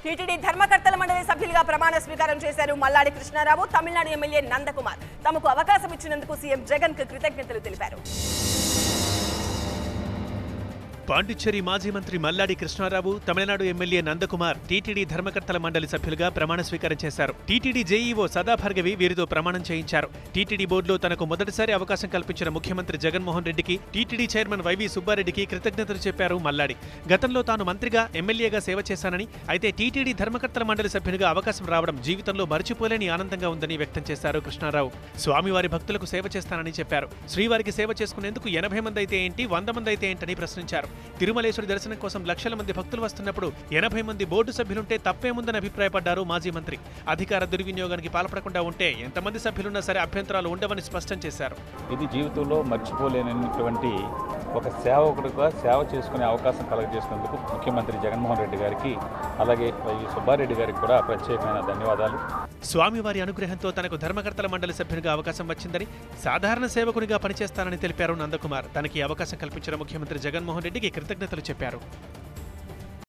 TTD ధర్మకర్తల మండలి సభ్యులుగా ప్రమాణ స్వీకారం చేశారు మల్లాడి కృష్ణారావు తమిళనాడు ఎమ్మెల్యే నందకుమార్ తమకు అవకాశం ఇచ్చినందుకు సీఎం జగన్ కు కృతజ్ఞతలు తెలిపారు పాండిచ్చేరి మాజీ మంత్రి మల్లాడి కృష్ణారావు తమిళనాడు ఎమ్మెల్యే నందకుమార్ టీటీడీ ధర్మకర్తల మండలి సభ్యులుగా ప్రమాణ స్వీకారం చేశారు టీటీడీ జేఈఓ సదాభార్గవి వీరితో ప్రమాణం చేయించారు టీటీడీ బోర్డులో తనకు మొదటిసారి అవకాశం కల్పించిన ముఖ్యమంత్రి జగన్మోహన్ రెడ్డికి టీటీడీ చైర్మన్ వైవి సుబ్బారెడ్డికి కృతజ్ఞతలు చెప్పారు మల్లాడి గతంలో తాను మంత్రిగా ఎమ్మెల్యేగా సేవ చేశానని అయితే టీటీడీ ధర్మకర్తల మండలి సభ్యునిగా అవకాశం రావడం జీవితంలో మరిచిపోలేని ఆనందంగా ఉందని వ్యక్తం చేశారు కృష్ణారావు స్వామివారి భక్తులకు సేవ చేస్తానని చెప్పారు శ్రీవారికి సేవ చేసుకునేందుకు ఎనభై మంది అయితే ఏంటి వంద మంది అయితే ఏంటని ప్రశ్నించారు తిరుమలేశ్వరి దర్శనం కోసం లక్షల మంది భక్తులు వస్తున్నప్పుడు ఎనభై మంది బోర్డు సభ్యులుంటే తప్పేముందని అభిప్రాయపడ్డారు మాజీ మంత్రి అధికార దుర్వినియోగానికి పాల్పడకుండా ఉంటే ఎంతమంది సభ్యులున్నా సరే అభ్యంతరాలు ఉండవని స్పష్టం చేశారు ఇది జీవితంలో మర్చిపోలేనటువంటి ఒక సేవకుడిగా సేవ చేసుకునే అవకాశం కలగజేసినందుకు ముఖ్యమంత్రి జగన్మోహన్ రెడ్డి గారికి అలాగే వైవి సుబ్బారెడ్డి గారికి కూడా ప్రత్యేకమైన ధన్యవాదాలు స్వామివారి అనుగ్రహంతో తనకు ధర్మకర్తల మండలి సభ్యునిగా అవకాశం వచ్చిందని సాధారణ సేవకునిగా పనిచేస్తానని తెలిపారు నందకుమార్ తనకి అవకాశం కల్పించిన ముఖ్యమంత్రి జగన్మోహన్ రెడ్డికి కృతజ్ఞతలు చెప్పారు